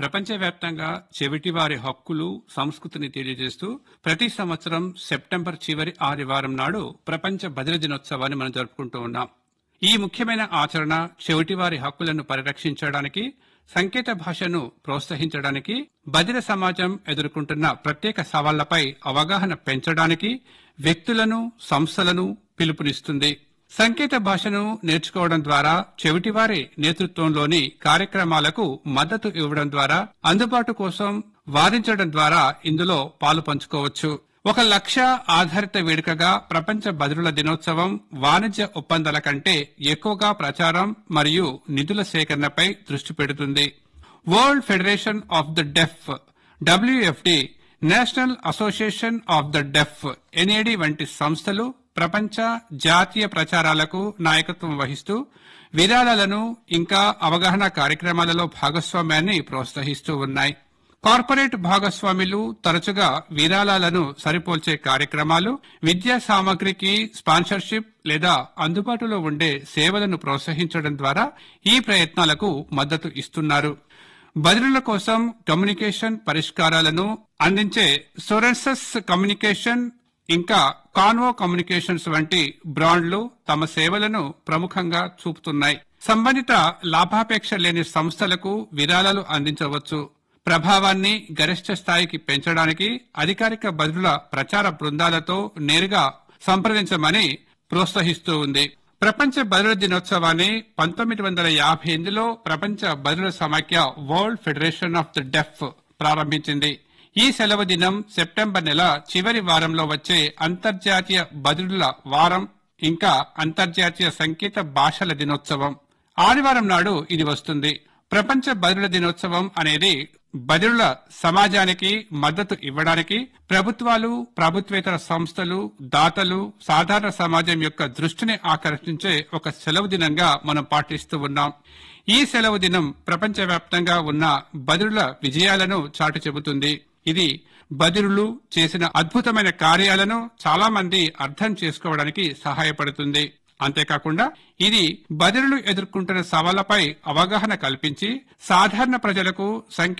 ప్రపంచవ్యాప్తంగా చెవిటివారి హక్కులు సంస్కృతిని తెలియజేస్తూ ప్రతి సంవత్సరం సెప్టెంబర్ చివరి ఆదివారం నాడు ప్రపంచ బదిర దినోత్సవాన్ని మనం జరుపుకుంటూ ఉన్నాం ఈ ముఖ్యమైన ఆచరణ చెవిటివారి హక్కులను పరిరక్షించడానికి సంకేత భాషను ప్రోత్సహించడానికి బదిర సమాజం ఎదుర్కొంటున్న ప్రత్యేక సవాళ్లపై అవగాహన పెంచడానికి వ్యక్తులను సంస్థలను పిలుపునిస్తుంది సంకేత భాషను నేర్చుకోవడం ద్వారా చెవిటివారి నేతృత్వంలోని కార్యక్రమాలకు మద్దతు ఇవ్వడం ద్వారా అందుబాటు కోసం వాదించడం ద్వారా ఇందులో పాలు పంచుకోవచ్చు ఒక లక్ష్య ఆధారిత వేడుకగా ప్రపంచ బదిరుల దినోత్సవం వాణిజ్య ఒప్పందాల కంటే ఎక్కువగా ప్రచారం మరియు నిధుల సేకరణపై దృష్టి పెడుతుంది world federation of the deaf WFD national association of the deaf NAD వంటి సంస్థలు ప్రపంచ జాతీయ ప్రచారాలకు నాయకత్వం వహిస్తూ విరాళాలను ఇంకా అవగాహన కార్యక్రమాలలో భాగస్వామ్యాన్ని ప్రోత్సహిస్తూ ఉన్నాయి కార్పొరేట్ భాగస్వాములు తరచుగా విరాళాలను సరిపోల్చే కార్యక్రమాలు విద్యా సామగ్రికి స్పాన్సర్షిప్ లేదా అందుబాటులో ఉండే సేవలను ప్రోత్సహించడం ద్వారా ఈ ప్రయత్నాలకు మద్దతు ఇస్తున్నారు బదిలీల కోసం కమ్యూనికేషన్ పరిష్కారాలను అందించే సోరెన్సస్ కమ్యూనికేషన్ ఇంకా కాన్వో కమ్యూనికేషన్స్ వంటి బ్రాండ్లు తమ సేవలను ప్రముఖంగా చూపుతున్నాయి సంబంధిత లాభాపేక్ష లేని సంస్థలకు విరాళాలు అందించవచ్చు ప్రభావాన్ని గరిష్ట స్థాయికి పెంచడానికి అధికారిక బదుల ప్రచార బృందాలతో నేరుగా సంప్రదించమని ప్రోత్సహిస్తూ ఉంది ప్రపంచ బదుల దినోత్సవాన్ని పంతొమ్మిది వందల యాభై ఎనిమిదిలో ప్రపంచ బదుల సమాఖ్య world federation of the deaf ప్రారంభించింది ఈ సెలవు దినం సెప్టెంబర్ నెల చివరి వారంలో వచ్చే అంతర్జాతీయ బదులుల వారం ఇంకా అంతర్జాతీయ సంకేత భాషల దినోత్సవం ఆదివారం నాడు ఇది వస్తుంది ప్రపంచ బదుల దినోత్సవం అనేది బదుల సమాజానికి మద్దతు ఇవ్వడానికి ప్రభుత్వాలు ప్రభుత్వేతర సంస్థలు దాతలు సాధారణ సమాజం యొక్క దృష్టిని ఆకర్షించే ఒక సెలవు దినంగా మనం పాటిస్తూ ఉన్నాం ఈ సెలవు దినం ప్రపంచవ్యాప్తంగా ఉన్న బదుల విజయాలను చాటు చెబుతుంది ఇది బదిరులు చేసిన అద్భుతమైన కార్యాలను చాలా మంది అర్థం చేసుకోవడానికి సహాయపడుతుంది అంతేకాకుండా ఇది బదిరులు ఎదుర్కొంటున్న సవాళ్లపై అవగాహన కల్పించి సాధారణ ప్రజలకు సంఖ్య